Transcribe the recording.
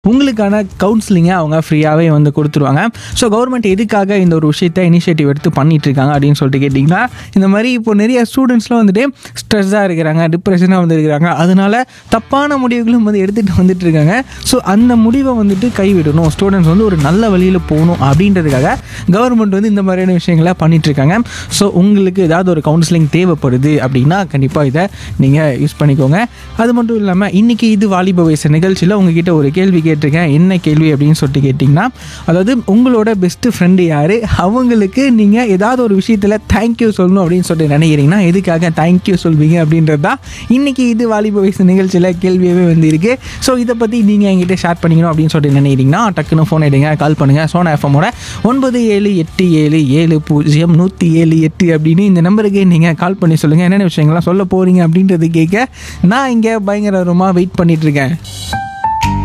உங்களுக்கான கவுன்சிலிங்கை அவங்க ஃப்ரீயாகவே வந்து கொடுத்துருவாங்க ஸோ கவர்மெண்ட் எதுக்காக இந்த ஒரு விஷயத்தை இனிஷியேட்டிவ் எடுத்து பண்ணிட்டு இருக்காங்க அப்படின்னு சொல்லிட்டு கேட்டிங்கன்னா இந்த மாதிரி இப்போ நிறைய ஸ்டூடெண்ட்ஸ்லாம் வந்துட்டு ஸ்ட்ரெஸ்ஸாக இருக்கிறாங்க டிப்ரெஷனாக வந்து இருக்கிறாங்க அதனால தப்பான முடிவுகளும் வந்து எடுத்துகிட்டு வந்துட்டு இருக்காங்க ஸோ அந்த முடிவை வந்துட்டு கைவிடணும் ஸ்டூடெண்ட்ஸ் வந்து ஒரு நல்ல வழியில் போகணும் அப்படின்றதுக்காக கவர்மெண்ட் வந்து இந்த மாதிரியான விஷயங்களை பண்ணிட்டு இருக்காங்க ஸோ உங்களுக்கு ஏதாவது ஒரு கவுன்சிலிங் தேவைப்படுது அப்படின்னா கண்டிப்பாக இதை நீங்கள் யூஸ் பண்ணிக்கோங்க அது மட்டும் இல்லாமல் இன்றைக்கி இது வாலிப வயசு நிகழ்ச்சியில் உங்ககிட்ட ஒரு கேள்வி கேட்டிருக்கேன் என்ன கேள்வி அப்படின்னு சொல்லிட்டு கேட்டிங்கன்னா அதாவது உங்களோட பெஸ்ட்டு ஃப்ரெண்டு யார் அவங்களுக்கு நீங்கள் ஏதாவது ஒரு விஷயத்தில் தேங்க்யூ சொல்லணும் அப்படின்னு சொல்லிட்டு நினைக்கிறீங்கன்னா எதுக்காக தேங்க்யூ சொல்வீங்க அப்படின்றது தான் இன்றைக்கி இது வாலிப வயசு நிகழ்ச்சியில் கேள்வியாகவே வந்து இருக்குது ஸோ இதை பற்றி நீங்கள் என்கிட்ட ஷேர் பண்ணிக்கணும் அப்படின்னு சொல்லிட்டு நினைக்கிறீங்கன்னா டக்குன்னு ஃபோன் எடுங்க கால் பண்ணுங்கள் சோனா எஃப்எம்மோட ஒன்பது ஏழு எட்டு ஏழு ஏழு பூஜ்ஜியம் நூற்றி ஏழு எட்டு அப்படின்னு இந்த நம்பருக்கு நீங்கள் கால் பண்ணி சொல்லுங்கள் என்னென்ன விஷயங்கள்லாம் சொல்ல போகிறீங்க அப்படின்றது கேட்க நான் இங்கே பயங்கரமாக வெயிட் பண்ணிகிட்ருக்கேன்